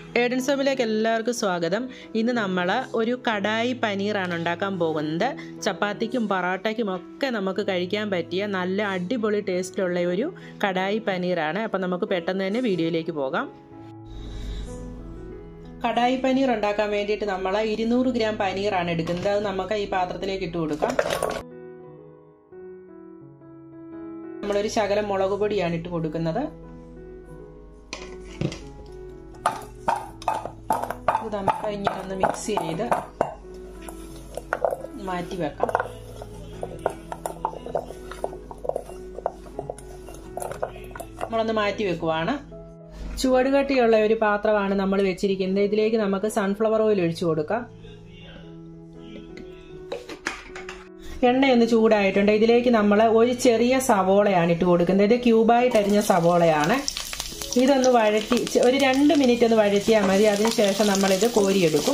Aidan സോമിലേക്ക് എല്ലാവർക്കും സ്വാഗതം ഇന്ന് നമ്മൾ ഒരു കടായി പനീറാണ് ഉണ്ടാക്കാൻ പോകുന്നത് ചപ്പാത്തിക്കും പൊറോട്ടയ്ക്കും ഒക്കെ നമുക്ക് കഴിക്കാൻ പറ്റിയ നല്ല അടിപൊളി ടേസ്റ്റുള്ള ഒരു കടായി പനീറാണ് അപ്പം നമുക്ക് പെട്ടെന്ന് തന്നെ വീഡിയോയിലേക്ക് പോകാം കടായി പനീർ ഉണ്ടാക്കാൻ വേണ്ടിയിട്ട് നമ്മൾ ഇരുന്നൂറ് ഗ്രാം പനീറാണ് എടുക്കുന്നത് അത് നമുക്ക് ഈ പാത്രത്തിലേക്ക് ഇട്ട് കൊടുക്കാം നമ്മളൊരു ശകലം മുളക് പൊടിയാണ് ഇട്ട് കൊടുക്കുന്നത് ഇത് നമുക്ക് ഇങ്ങനെ ഒന്ന് മിക്സ് ചെയ്ത് മാറ്റി വെക്കാം നമ്മളൊന്ന് മാറ്റി വെക്കുവാണ് ചുവട് കട്ടിയുള്ള ഒരു പാത്രമാണ് നമ്മൾ വെച്ചിരിക്കുന്നത് ഇതിലേക്ക് നമുക്ക് സൺഫ്ലവർ ഓയിൽ ഒഴിച്ചു കൊടുക്കാം എണ്ണയൊന്ന് ചൂടായിട്ടുണ്ട് ഇതിലേക്ക് നമ്മൾ ഒരു ചെറിയ സവോളയാണ് ഇട്ട് കൊടുക്കുന്നത് ഇത് ക്യൂബായിട്ട് അരിഞ്ഞ സവോളയാണ് ഇതൊന്ന് വഴറ്റി ഒരു രണ്ട് മിനിറ്റ് ഒന്ന് വഴറ്റിയാൽ മതി അതിനുശേഷം നമ്മളിത് കോരിയെടുക്കും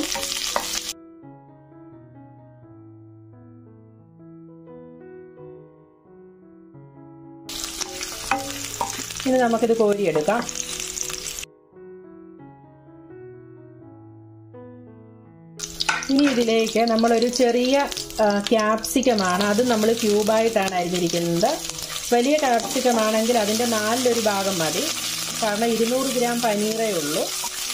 ഇനി നമുക്കിത് കോരിയെടുക്കാം ഇനി ഇതിലേക്ക് നമ്മളൊരു ചെറിയ ക്യാപ്സിക്കമാണ് അത് നമ്മൾ ക്യൂബായിട്ടാണ് അരിഞ്ഞിരിക്കുന്നത് വലിയ ക്യാപ്സിക്കം ആണെങ്കിൽ അതിൻ്റെ നാലിലൊരു ഭാഗം മതി കാരണം ഇരുന്നൂറ് ഗ്രാം പനീറേ ഉള്ളൂ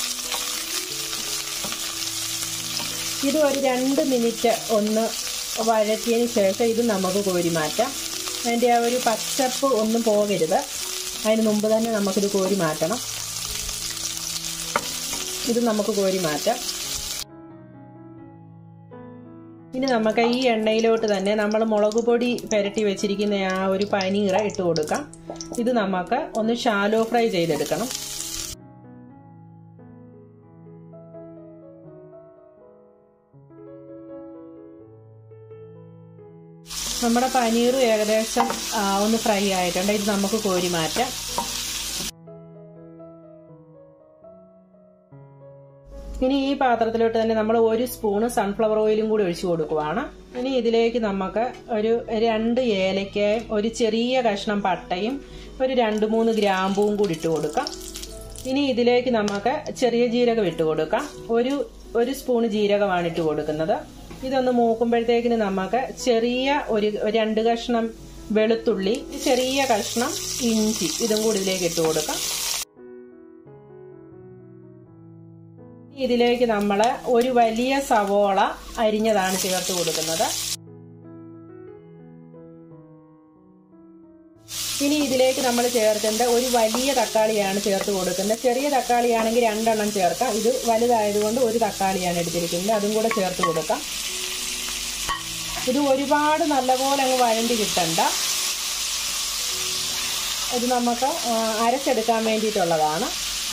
ഇത് ഒരു രണ്ട് മിനിറ്റ് ഒന്ന് വഴറ്റിയതിന് ശേഷം ഇത് നമുക്ക് കോരി മാറ്റാം അതിൻ്റെ ആ ഒരു പച്ചപ്പ് ഒന്നും പോകരുത് അതിന് മുമ്പ് തന്നെ നമുക്കിത് കോരി മാറ്റണം ഇത് നമുക്ക് കോരി മാറ്റാം ഇനി നമുക്ക് ഈ എണ്ണയിലോട്ട് തന്നെ നമ്മൾ മുളക് പൊടി പുരട്ടി വെച്ചിരിക്കുന്ന ആ ഒരു പനീറ ഇട്ട് കൊടുക്കാം ഇത് നമുക്ക് ഒന്ന് ഷാലോ ഫ്രൈ ചെയ്തെടുക്കണം നമ്മുടെ പനീർ ഏകദേശം ഒന്ന് ഫ്രൈ ആയിട്ടുണ്ട് ഇത് നമുക്ക് കോരി മാറ്റാം ഇനി ഈ പാത്രത്തിലോട്ട് തന്നെ നമ്മൾ ഒരു സ്പൂണ് സൺഫ്ലവർ ഓയിലും കൂടി ഒഴിച്ചു കൊടുക്കുവാണ് ഇനി ഇതിലേക്ക് നമുക്ക് ഒരു രണ്ട് ഏലക്കയും ഒരു ചെറിയ കഷ്ണം പട്ടയും ഒരു രണ്ട് മൂന്ന് ഗ്രാമ്പുവും കൂടി ഇട്ട് കൊടുക്കാം ഇനി ഇതിലേക്ക് നമുക്ക് ചെറിയ ജീരകം ഇട്ട് കൊടുക്കാം ഒരു ഒരു സ്പൂൺ ജീരകമാണ് ഇട്ട് കൊടുക്കുന്നത് ഇതൊന്ന് മൂക്കുമ്പോഴത്തേക്കിന് നമുക്ക് ചെറിയ ഒരു രണ്ട് കഷ്ണം വെളുത്തുള്ളി ചെറിയ കഷ്ണം ഇഞ്ചി ഇതും കൂടി ഇതിലേക്ക് ഇട്ട് കൊടുക്കാം ഇതിലേക്ക് നമ്മൾ ഒരു വലിയ സവോള അരിഞ്ഞതാണ് ചേർത്ത് കൊടുക്കുന്നത് ഇനി ഇതിലേക്ക് നമ്മൾ ചേർക്കേണ്ട ഒരു വലിയ തക്കാളിയാണ് ചേർത്ത് കൊടുക്കുന്നത് ചെറിയ തക്കാളിയാണെങ്കിൽ രണ്ടെണ്ണം ചേർക്കാം ഇത് വലുതായതുകൊണ്ട് ഒരു തക്കാളിയാണ് എടുത്തിരിക്കുന്നത് അതും കൂടെ ചേർത്ത് കൊടുക്കാം ഇത് ഒരുപാട് നല്ലപോലെ അങ്ങ് വഴണ്ടി കിട്ടണ്ട ഇത് നമുക്ക് അരച്ചെടുക്കാൻ വേണ്ടിയിട്ടുള്ളതാണ്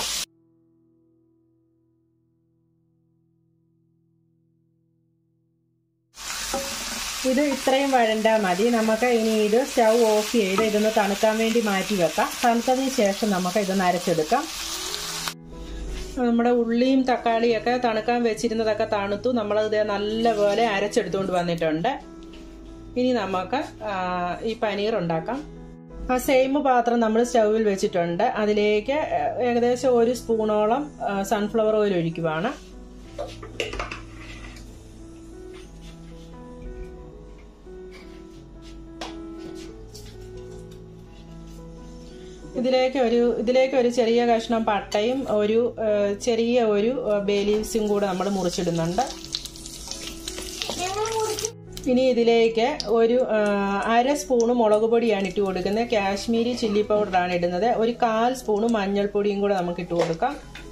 ഇത് ഇത്രയും വഴണ്ടാൽ മതി നമുക്ക് ഇനി ഇത് സ്റ്റൗ ഓഫ് ചെയ്ത് ഇതൊന്ന് തണുക്കാൻ വേണ്ടി മാറ്റി വെക്കാം തണുത്തതിന് ശേഷം നമുക്ക് ഇതൊന്ന് അരച്ചെടുക്കാം നമ്മുടെ ഉള്ളിയും തക്കാളിയൊക്കെ തണുക്കാൻ വെച്ചിരുന്നതൊക്കെ തണുത്തു നമ്മളത് നല്ലപോലെ അരച്ചെടുത്തുകൊണ്ട് വന്നിട്ടുണ്ട് ഇനി നമുക്ക് ഈ പനീർ ഉണ്ടാക്കാം ആ സെയിം പാത്രം നമ്മൾ സ്റ്റൗവിൽ വെച്ചിട്ടുണ്ട് അതിലേക്ക് ഏകദേശം ഒരു സ്പൂണോളം സൺഫ്ലവർ ഓയിൽ ഒഴിക്കുവാണ് ഇതിലേക്ക് ഒരു ഇതിലേക്ക് ഒരു ചെറിയ കഷ്ണം പട്ടയും ഒരു ചെറിയ ഒരു ബേലീവ്സും കൂടെ നമ്മൾ മുറിച്ചിടുന്നുണ്ട് ഇനി ഇതിലേക്ക് ഒരു അര സ്പൂണ് മുളക് പൊടിയാണ് ഇട്ട് കൊടുക്കുന്നത് കാശ്മീരി ചില്ലി പൗഡറാണ് ഇടുന്നത് ഒരു കാൽ സ്പൂണ് മഞ്ഞൾപ്പൊടിയും കൂടെ നമുക്ക് ഇട്ട് കൊടുക്കാം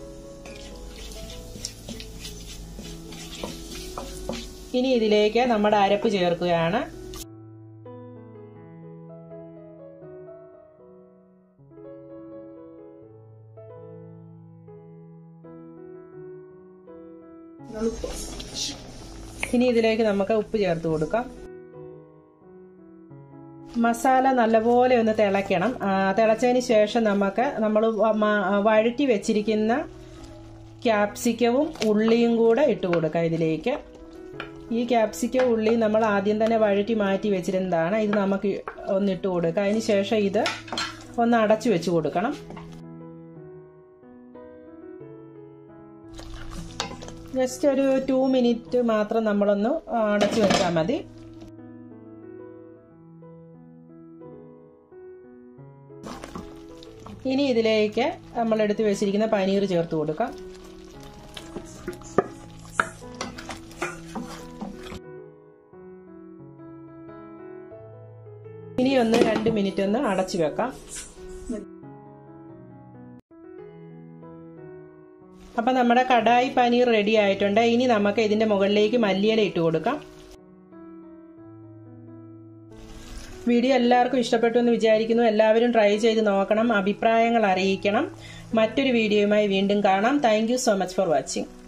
ഇനി ഇതിലേക്ക് നമ്മുടെ അരപ്പ് ചേർക്കുകയാണ് ഇനി ഇതിലേക്ക് നമുക്ക് ഉപ്പ് ചേർത്ത് കൊടുക്കാം മസാല നല്ലപോലെ ഒന്ന് തിളയ്ക്കണം തിളച്ചതിന് ശേഷം നമുക്ക് നമ്മൾ വഴറ്റി വെച്ചിരിക്കുന്ന ക്യാപ്സിക്കവും ഉള്ളിയും കൂടെ ഇട്ട് കൊടുക്കാം ഇതിലേക്ക് ഈ ക്യാപ്സിക്കം ഉള്ളി നമ്മൾ ആദ്യം തന്നെ വഴറ്റി മാറ്റി വെച്ചിരുന്നതാണ് ഇത് നമുക്ക് ഒന്ന് ഇട്ട് കൊടുക്കാം അതിന് ശേഷം ഇത് ഒന്ന് അടച്ചു വെച്ച് കൊടുക്കണം ജസ്റ്റ് ഒരു ടു മിനിറ്റ് മാത്രം നമ്മളൊന്ന് അടച്ചു വെച്ചാൽ മതി ഇനി ഇതിലേക്ക് നമ്മൾ എടുത്ത് വെച്ചിരിക്കുന്ന പനീർ ചേർത്ത് കൊടുക്കാം ഇനി ഒന്ന് രണ്ട് മിനിറ്റ് ഒന്ന് അടച്ചു വെക്കാം അപ്പൊ നമ്മുടെ കടായി പനീർ റെഡി ആയിട്ടുണ്ട് ഇനി നമുക്ക് ഇതിന്റെ മുകളിലേക്ക് മല്ലിയില ഇട്ട് കൊടുക്കാം വീഡിയോ എല്ലാവർക്കും ഇഷ്ടപ്പെട്ടു എന്ന് വിചാരിക്കുന്നു എല്ലാവരും ട്രൈ ചെയ്ത് നോക്കണം അഭിപ്രായങ്ങൾ അറിയിക്കണം മറ്റൊരു വീഡിയോയുമായി വീണ്ടും കാണാം thank so much for watching